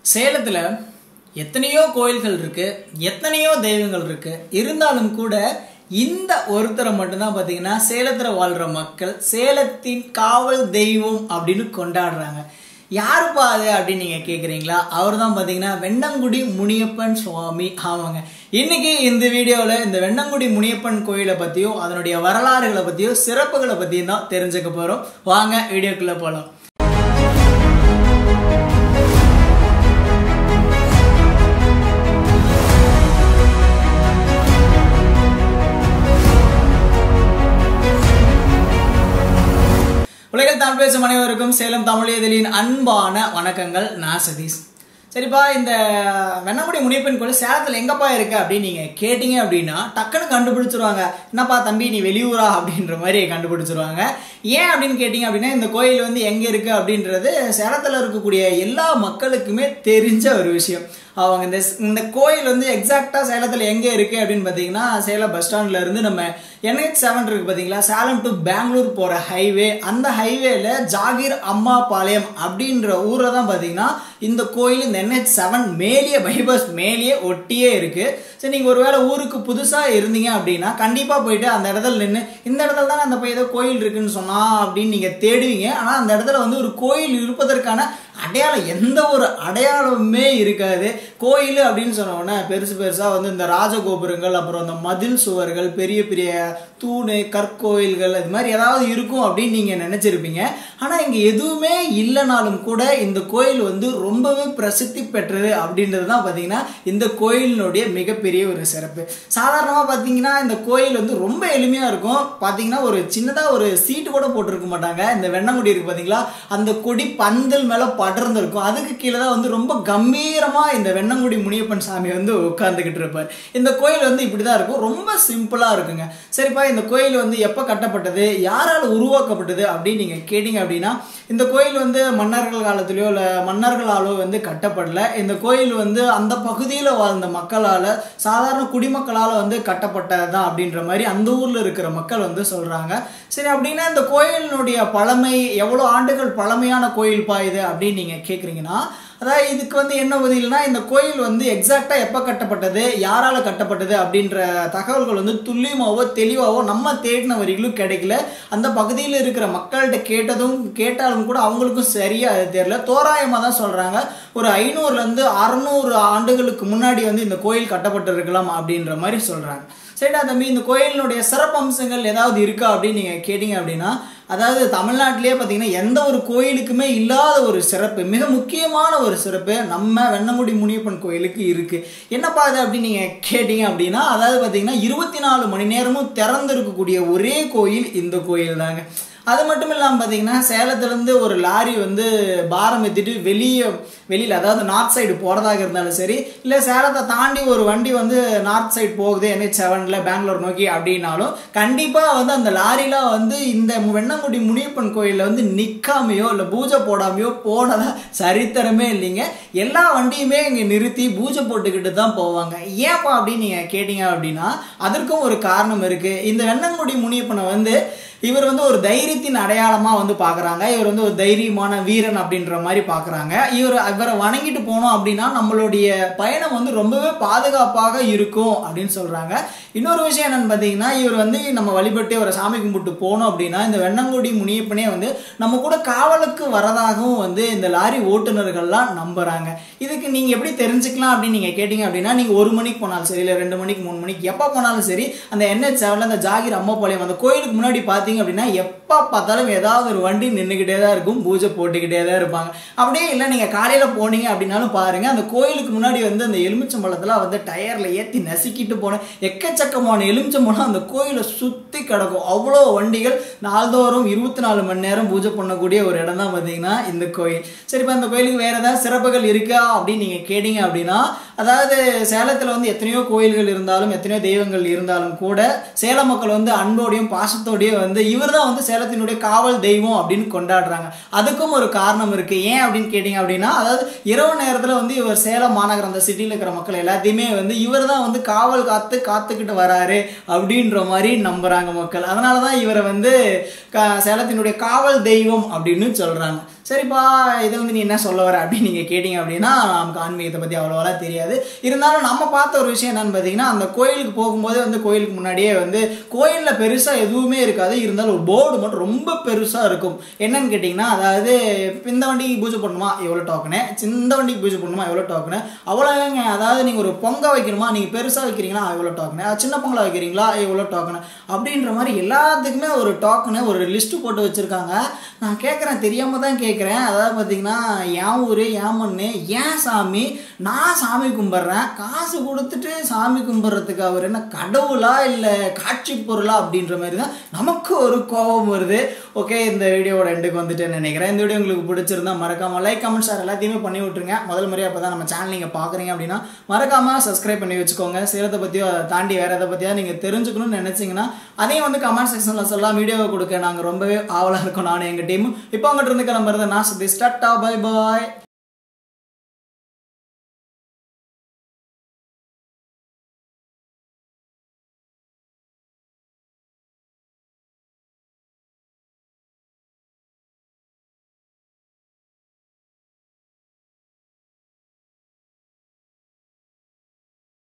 சேலத்தில் எத்தனையோ கோயில்கள் இருக்கு எத்தனையோ தெய்வங்கள் இருக்கு இருந்தாலும் கூட இந்த ஒருத்தரை மட்டும்தான் பார்த்தீங்கன்னா சேலத்தில் வாழ்கிற மக்கள் சேலத்தின் காவல் தெய்வம் அப்படின்னு கொண்டாடுறாங்க யாருப்பா அது அப்படின்னு நீங்கள் கேட்குறீங்களா அவர் தான் பார்த்தீங்கன்னா வெண்ணங்குடி முனியப்பன் சுவாமி ஆமாங்க இன்னைக்கு இந்த வீடியோவில் இந்த வெண்ணங்குடி முனியப்பன் கோயிலை பற்றியும் அதனுடைய வரலாறுகளை பற்றியும் சிறப்புகளை பற்றியும் தான் தெரிஞ்சுக்க போகிறோம் வாங்க வீடியோக்குள்ளே போகலாம் உலகில் தமிழ் பேசும் அனைவருக்கும் சேலம் தமிழ் இதழின் அன்பான வணக்கங்கள் நான் சதீஷ் சரிப்பா இந்த வெண்ணங்குடி முனியப்பன் கோயில் சேலத்தில் எங்கப்பா இருக்கு அப்படின்னு நீங்கள் கேட்டீங்க அப்படின்னா டக்குன்னு கண்டுபிடிச்சிருவாங்க என்னப்பா தம்பி நீ வெளியூரா அப்படின்ற மாதிரி கண்டுபிடிச்சிருவாங்க ஏன் அப்படின்னு கேட்டிங்க அப்படின்னா இந்த கோயில் வந்து எங்கே இருக்குது அப்படின்றது சேலத்தில் இருக்கக்கூடிய எல்லா மக்களுக்குமே தெரிஞ்ச ஒரு விஷயம் அவங்க இந்த இந்த கோயில் வந்து எக்ஸாக்டாக சேலத்தில் எங்கே இருக்குது அப்படின்னு பார்த்தீங்கன்னா சேலம் பஸ் ஸ்டாண்ட்ல இருந்து நம்ம என்ஹெச் செவன் இருக்குது பார்த்தீங்களா சேலம் டு பெங்களூர் போகிற ஹைவே அந்த ஹைவேல ஜாகிர் அம்மா பாளையம் அப்படின்ற ஊரில் தான் பார்த்தீங்கன்னா இந்த கோயில் இந்த என்ஹெச் செவன் மேலேயே பைபாஸ் மேலேயே ஒட்டியே இருக்குது சரி நீங்கள் ஒருவேளை ஊருக்கு புதுசாக இருந்தீங்க அப்படின்னா கண்டிப்பாக போயிட்டு அந்த இடத்துல நின்று இந்த இடத்துல தான் அந்த ஏதோ கோயில் இருக்குன்னு சொன்னா அப்படின்னு நீங்கள் தேடுவீங்க ஆனால் அந்த இடத்துல வந்து ஒரு கோயில் இருப்பதற்கான அடையாளம் எந்த ஒரு அடையாளமுமே இருக்காது கோயில் அப்படின்னு சொன்னோன்னா பெருசு பெருசாக வந்து இந்த ராஜகோபுரங்கள் அப்புறம் இந்த மதில் சுவர்கள் பெரிய பெரிய தூணு கற்கோயில்கள் அது மாதிரி ஏதாவது இருக்கும் அப்படின்னு நீங்கள் நினச்சிருப்பீங்க ஆனால் இங்கே எதுவுமே இல்லைனாலும் கூட இந்த கோயில் வந்து ரொம்பவே பிரசித்தி பெற்றது அப்படின்றது தான் பார்த்தீங்கன்னா இந்த கோயிலினுடைய மிகப்பெரிய ஒரு சிறப்பு சாதாரணமாக பார்த்தீங்கன்னா இந்த கோயில் வந்து ரொம்ப எளிமையாக இருக்கும் பார்த்தீங்கன்னா ஒரு சின்னதாக ஒரு சீட்டு கூட போட்டிருக்க மாட்டாங்க இந்த வெண்ணங்குடி இருக்கு பார்த்தீங்களா அந்த கொடி பந்தல் மேலே படர்ந்திருக்கும் அதுக்கு கீழே தான் வந்து ரொம்ப கம்பீரமாக இந்த வெண்ணங்குடி முனியப்பன் சாமி வந்து உட்காந்துக்கிட்டு இருப்பார் இந்த கோயில் வந்து இப்படி தான் இருக்கும் ரொம்ப சிம்பிளாக இருக்குங்க சரிப்பா இந்த கோயில் வந்து எப்போ கட்டப்பட்டது யாரால் உருவாக்கப்பட்டது அப்படின்னு நீங்கள் கேட்டிங்க அப்படின்னா இந்த கோயில் வந்து மன்னர்கள் காலத்திலையோ இல்லை மன்னர்களாலோ வந்து கட்டப்படல இந்த கோயில் வந்து அந்த பகுதியில் வாழ்ந்த மக்களால் சாதாரண குடிமக்களால் வந்து கட்டப்பட்டது தான் அப்படின்ற மாதிரி அந்த ஊரில் இருக்கிற மக்கள் வந்து சொல்கிறாங்க சரி அப்படின்னா இந்த கோயிலினுடைய பழமை எவ்வளோ ஆண்டுகள் பழமையான கோயில் பா இது அப்படின்னு நீங்கள் கேட்குறீங்கன்னா அதாவது இதுக்கு வந்து என்ன பதில்னா இந்த கோயில் வந்து எக்ஸாக்டாக எப்போ கட்டப்பட்டது யாரால் கட்டப்பட்டது அப்படின்ற தகவல்கள் வந்து துல்லியமாவோ தெளிவாவோ நம்ம தேடின வரிகளும் கிடைக்கல அந்த பகுதியில் இருக்கிற மக்கள்கிட்ட கேட்டதும் கேட்டாலும் கூட அவங்களுக்கும் சரியாக அது தெரியல தோராயமாக தான் சொல்கிறாங்க ஒரு ஐநூறுலேருந்து அறநூறு ஆண்டுகளுக்கு முன்னாடி வந்து இந்த கோயில் கட்டப்பட்டிருக்கலாம் அப்படின்ற மாதிரி சொல்கிறாங்க சரிடா தம்பி இந்த கோயிலினுடைய சிறப்பம்சங்கள் ஏதாவது இருக்கா அப்படின்னு நீங்கள் கேட்டிங்க அப்படின்னா அதாவது தமிழ்நாட்டிலே பார்த்தீங்கன்னா எந்த ஒரு கோயிலுக்குமே இல்லாத ஒரு சிறப்பு மிக முக்கியமான ஒரு சிறப்பு நம்ம வெண்ணமுடி முனியப்பன் கோயிலுக்கு இருக்குது என்னப்பா அது அப்படின்னு நீங்கள் கேட்டிங்க அப்படின்னா அதாவது பார்த்தீங்கன்னா இருபத்தி நாலு மணி நேரமும் திறந்திருக்கக்கூடிய ஒரே கோயில் இந்த கோயில் தாங்க அது மட்டும் இல்லாமல் பார்த்தீங்கன்னா சேலத்துலேருந்து ஒரு லாரி வந்து பாரம் ஏற்றிட்டு வெளியே வெளியில் அதாவது நார்த் சைடு போகிறதாக இருந்தாலும் சரி இல்லை சேலத்தை தாண்டி ஒரு வண்டி வந்து நார்த் சைடு போகுது என்ஹெச் செவனில் பெங்களூர் நோக்கி அப்படின்னாலும் கண்டிப்பாக வந்து அந்த லாரிலாம் வந்து இந்த வெண்ணங்குடி முனியப்பன் கோயிலில் வந்து நிற்காமையோ இல்லை பூஜை போடாமையோ போனதாக சரித்திரமே இல்லைங்க எல்லா வண்டியுமே இங்கே நிறுத்தி பூஜை போட்டுக்கிட்டு தான் போவாங்க ஏன்ப்பா அப்படின்னு நீங்கள் கேட்டீங்க அப்படின்னா அதற்கும் ஒரு காரணம் இருக்குது இந்த வெண்ணங்குடி முனியப்பனை வந்து இவர் வந்து ஒரு தைரியத்தின் அடையாளமாக வந்து பார்க்குறாங்க இவர் வந்து ஒரு தைரியமான வீரன் அப்படின்ற மாதிரி பார்க்குறாங்க இவர் இவரை வணங்கிட்டு போனோம் அப்படின்னா நம்மளுடைய பயணம் வந்து ரொம்பவே பாதுகாப்பாக இருக்கும் அப்படின்னு சொல்கிறாங்க இன்னொரு விஷயம் என்னன்னு பார்த்தீங்கன்னா இவர் வந்து நம்ம வழிபட்டு ஒரு சாமி கும்பிட்டு போனோம் அப்படின்னா இந்த வெண்ணங்குடி முனியப்பனே வந்து நம்ம கூட காவலுக்கு வரதாகவும் வந்து இந்த லாரி ஓட்டுநர்கள்லாம் நம்புகிறாங்க இதுக்கு நீங்கள் எப்படி தெரிஞ்சுக்கலாம் அப்படின்னு நீங்கள் கேட்டிங்க அப்படின்னா நீங்கள் ஒரு மணிக்கு போனாலும் சரி இல்லை ரெண்டு மணிக்கு மூணு மணிக்கு எப்போ போனாலும் சரி அந்த என்ஹெச் செவனில் அந்த ஜாகிர் அம்மாபாளையம் அந்த கோயிலுக்கு முன்னாடி பார்த்து பார்த்தீங்க அப்படின்னா எப்போ பார்த்தாலும் ஏதாவது ஒரு வண்டி நின்றுக்கிட்டே தான் இருக்கும் பூஜை போட்டுக்கிட்டே தான் இருப்பாங்க அப்படியே இல்லை நீங்கள் காலையில் போனீங்க அப்படின்னாலும் பாருங்க அந்த கோயிலுக்கு முன்னாடி வந்து அந்த எலுமிச்சம்பழத்தில் வந்து டயரில் ஏற்றி நசுக்கிட்டு போன எக்கச்சக்கமான எலுமிச்சம்பழம் அந்த கோயிலை சுற்றி கிடக்கும் அவ்வளோ வண்டிகள் நாள்தோறும் இருபத்தி நாலு மணி நேரம் பூஜை பண்ணக்கூடிய ஒரு இடம் தான் பார்த்தீங்கன்னா இந்த கோயில் சரி இப்போ அந்த கோயிலுக்கு வேறு ஏதாவது சிறப்புகள் இருக்கா அப்படின்னு நீங்கள் கேட்டீங்க அப்படின்னா அதாவது சேலத்தில் வந்து எத்தனையோ கோயில்கள் இருந்தாலும் எத்தனையோ தெய்வங்கள் இருந்தாலும் கூட சேலம் மக்கள் வந்து அன்போடையும் பாசத்தோடையும் வந்து இவர் தான் வந்து சேலத்தினுடைய காவல் தெய்வம் அப்படின்னு கொண்டாடுறாங்க அதுக்கும் ஒரு காரணம் இருக்கு ஏன் அப்படின்னு கேட்டிங்க அப்படின்னா அதாவது இரவு நேரத்தில் வந்து இவர் சேலம் மாநகரம் அந்த சிட்டியில் இருக்கிற மக்கள் எல்லாத்தையுமே வந்து இவர் தான் வந்து காவல் காத்து காத்துக்கிட்டு வராரு அப்படின்ற மாதிரி நம்புறாங்க மக்கள் அதனால தான் இவரை வந்து சேலத்தினுடைய காவல் தெய்வம் அப்படின்னு சொல்றாங்க சரிப்பா இதை வந்து நீ என்ன சொல்ல வர அப்படின்னு நீங்கள் கேட்டிங்க அப்படின்னா நமக்கு ஆன்மீகத்தை பற்றி அவ்வளோவா தெரியாது இருந்தாலும் நம்ம பார்த்த ஒரு விஷயம் என்னன்னு பார்த்தீங்கன்னா அந்த கோயிலுக்கு போகும்போது வந்து கோயிலுக்கு முன்னாடியே வந்து கோயிலில் பெருசாக எதுவுமே இருக்காது இருந்தாலும் ஒரு போர்டு மட்டும் ரொம்ப பெருசாக இருக்கும் என்னன்னு கேட்டிங்கன்னா அதாவது இந்த வண்டிக்கு பூஜை பண்ணணுமா எவ்வளோ டோக்கனு இந்த வண்டிக்கு பூஜை பண்ணணுமா எவ்வளோ டோக்கனு அவ்வளோங்க அதாவது நீங்கள் ஒரு பொங்க வைக்கணுமா நீங்கள் பெருசாக வைக்கிறீங்களா எவ்வளோ டோக்கனு சின்ன பொங்கலை வைக்கிறீங்களா எவ்வளோ டோக்கனு அப்படின்ற மாதிரி எல்லாத்துக்குமே ஒரு டோக்கனு ஒரு லிஸ்ட்டு போட்டு வச்சுருக்காங்க நான் கேட்குறேன் தெரியாமல் தான் கேட்குறேன் அதாவது பார்த்தீங்கன்னா என் ஊர் என் மண்ணு ஏன் சாமி நான் சாமி கும்பிட்றேன் காசு கொடுத்துட்டு சாமி கும்பிட்றதுக்கு அவர் என்ன கடவுளா இல்லை காட்சி பொருளா அப்படின்ற மாதிரி தான் நமக்கு ஒரு கோபம் வருது ஓகே இந்த வீடியோவோட எண்டுக்கு வந்துட்டு நினைக்கிறேன் இந்த வீடியோ உங்களுக்கு பிடிச்சிருந்தா மறக்காம லைக் கமெண்ட் ஷேர் எல்லாத்தையுமே பண்ணி விட்டுருங்க முதல் முறையாக அப்போ தான் நம்ம சேனல் நீங்கள் பார்க்குறீங்க அப்படின்னா மறக்காம சப்ஸ்கிரைப் பண்ணி வச்சுக்கோங்க சேலத்தை பற்றியோ அதை தாண்டி வேறு எதை பற்றியா நீங்கள் தெரிஞ்சுக்கணும்னு நினச்சிங்கன்னா அதையும் வந்து கமெண்ட் செக்ஷனில் சொல்லலாம் வீடியோவை கொடுக்க நாங்கள் ரொம்பவே ஆவலாக இருக்கோம் நானும் எங்கள் டீம் இப்போ அங்கிட்ட இருந்து கிளம்புறது நான் சுத்தி ஸ்டாட்டா பை பாய்